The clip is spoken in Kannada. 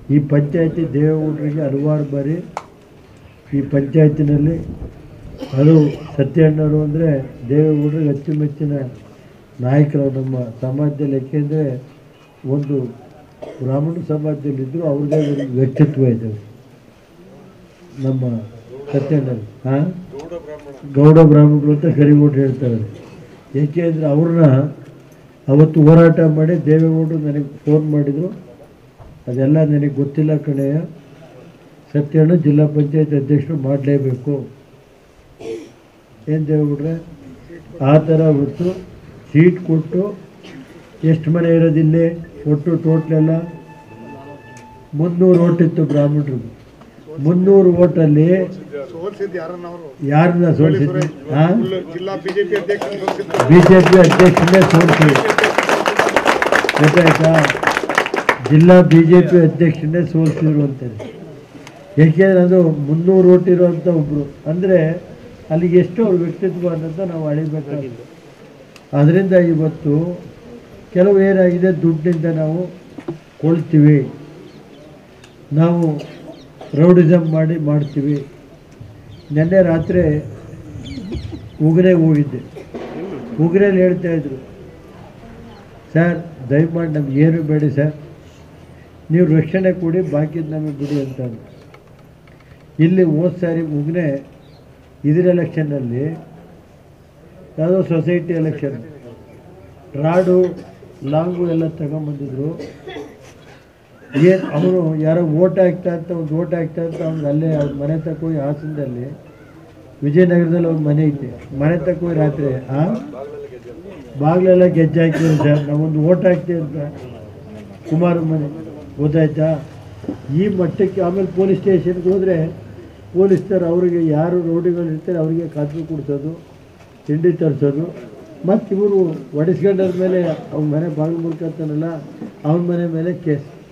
ಈ ಪಂಚಾಯತಿ ದೇವೇಗೌಡರಿಗೆ ಹಲವಾರು ಬಾರಿ ಈ ಪಂಚಾಯತಿನಲ್ಲಿ ಹಲವು ಸತ್ಯಣ್ಣವರು ಅಂದರೆ ದೇವೇಗೌಡರಿಗೆ ಅಚ್ಚುಮೆಚ್ಚಿನ ನಾಯಕರು ನಮ್ಮ ಸಮಾಜದಲ್ಲಿ ಯಾಕೆಂದರೆ ಒಂದು ಬ್ರಾಹ್ಮಣ ಸಮಾಜದಲ್ಲಿದ್ದರೂ ಅವ್ರದ್ದೇ ಒಂದು ವ್ಯಕ್ತಿತ್ವ ಇದೆ ನಮ್ಮ ಸತ್ಯಣ್ಣರು ಹಾಂ ಗೌಡ ಬ್ರಾಹ್ಮಣರು ಅಂತ ಕರಿಗೋಡು ಹೇಳ್ತಾರೆ ಏಕೆಂದರೆ ಅವ್ರನ್ನ ಅವತ್ತು ಹೋರಾಟ ಮಾಡಿ ದೇವೇಗೌಡರು ನನಗೆ ಫೋನ್ ಮಾಡಿದರು ಅದೆಲ್ಲ ನನಗೆ ಗೊತ್ತಿಲ್ಲ ಕಣೆಯ ಸತ್ಯಣ್ಣ ಜಿಲ್ಲಾ ಪಂಚಾಯತ್ ಅಧ್ಯಕ್ಷರು ಮಾಡಲೇಬೇಕು ಏನು ದೇವೇಗೌಡ್ರೆ ಆ ಥರ ಹೊತ್ತು ಸೀಟ್ ಕೊಟ್ಟು ಎಷ್ಟು ಮನೆ ಇರೋದಿಲ್ಲಿ ಒಟ್ಟು ಟೋಟ್ಲೆಲ್ಲ ಮುನ್ನೂರು ಓಟ್ ಇತ್ತು ಬ್ರಾಹ್ಮಣರು ಮುನ್ನೂರು ಓಟಲ್ಲಿ ಸೋಲ್ಸಿದ್ದು ಯಾರನ್ನ ಅವರು ಯಾರನ್ನ ಸೋಲಿಸಿದ್ರು ಹಾಂ ಜಿಲ್ಲಾ ಬಿಜೆಪಿ ಅಧ್ಯಕ್ಷ ಸೋಲ್ಸಿದ್ದು ಬಿ ಜೆ ಪಿ ಅಧ್ಯಕ್ಷನೇ ಸೋಲಿಸಿದ್ರು ಗೊತ್ತಾಯ್ತಾ ಜಿಲ್ಲಾ ಬಿ ಜೆ ಪಿ ಅಧ್ಯಕ್ಷನೇ ಸೋಲಿಸಿದ್ರು ಅಂತಾರೆ ಏಕೆಂದರೆ ಅದು ಮುನ್ನೂರು ಓಟ್ ಇರುವಂಥ ಒಬ್ಬರು ಅಂದರೆ ಅಲ್ಲಿಗೆ ಎಷ್ಟು ಅವ್ರ ವ್ಯಕ್ತಿತ್ವ ಅನ್ನೋದ ನಾವು ಅಳಿಬೇಕಾಗಿತ್ತು ಅದರಿಂದ ಇವತ್ತು ಕೆಲವು ಏನಾಗಿದೆ ದುಡ್ಡಿಂದ ನಾವು ಕೊಳ್ತೀವಿ ನಾವು ರೌಡಿಸಮ್ ಮಾಡಿ ಮಾಡ್ತೀವಿ ನಿನ್ನೆ ರಾತ್ರಿ ಉಗ್ರೆಗೆ ಹೋಗಿದ್ದೆ ಉಗ್ರಲ್ಲಿ ಹೇಳ್ತಾ ಇದ್ರು ಸರ್ ದಯಮಾಡಿ ನಮ್ಗೆ ಏನು ಬೇಡಿ ಸರ್ ನೀವು ರಕ್ಷಣೆ ಕೊಡಿ ಬಾಕಿದ್ದು ನಮಗೆ ಬಿಡಿ ಅಂತ ಅಂದ್ರು. ಇಲ್ಲಿ ಹೋದ ಸಾರಿ ಉಗ್ನೆ ಇದ್ರ ಎಲೆಕ್ಷನ್ನಲ್ಲಿ ಯಾವುದೋ ಸೊಸೈಟಿ ಎಲೆಕ್ಷನ್ ರಾಡು ಲಾಂಗು ಎಲ್ಲ ತಗೊಂಬಂದಿದ್ರು ಏನು ಅವನು ಯಾರೋ ಓಟ್ ಹಾಕ್ತಾ ಅಂತ ಒಂದು ಓಟ್ ಹಾಕ್ತಾ ಅಂತ ಅವ್ನಿಗೆ ಅಲ್ಲೇ ಅವ್ರ ಮನೆ ತಕ್ಕ ಹೋಗಿ ಹಾಸನದಲ್ಲಿ ವಿಜಯನಗರದಲ್ಲಿ ಒಂದು ಮನೆ ಐತೆ ಮನೆ ತಕ್ಕ ಹೋಗಿ ರಾತ್ರಿ ಆ ಬಾಗಿಲೆಲ್ಲ ಗೆಜ್ಜೆ ಹಾಕಿದ್ರು ಸರ್ ನಾವೊಂದು ಓಟ್ ಹಾಕ್ತೀವಿ ಅಂತ ಕುಮಾರ ಮನೆ ಗೊತ್ತಾಯ್ತಾ ಈ ಮಟ್ಟಕ್ಕೆ ಆಮೇಲೆ ಪೊಲೀಸ್ ಸ್ಟೇಷನ್ಗೆ ಹೋದರೆ ಪೊಲೀಸ್ನವ್ರು ಅವರಿಗೆ ಯಾರು ರೋಡಿಗಳು ಇರ್ತಾರೆ ಅವರಿಗೆ ಖಾತ್ರಿ ಕೊಡ್ಸೋದು ತಿಂಡಿ ತರಿಸೋದು ಮತ್ತು ಇವರು ಒಡಿಸ್ಕೊಂಡವ್ರ ಮೇಲೆ ಅವ್ನ ಮನೆ ಬಾಗಿಲು ಮುಡ್ಕೊತಾನಲ್ಲ ಅವನ ಮನೆ ಮೇಲೆ ಕೇಸ್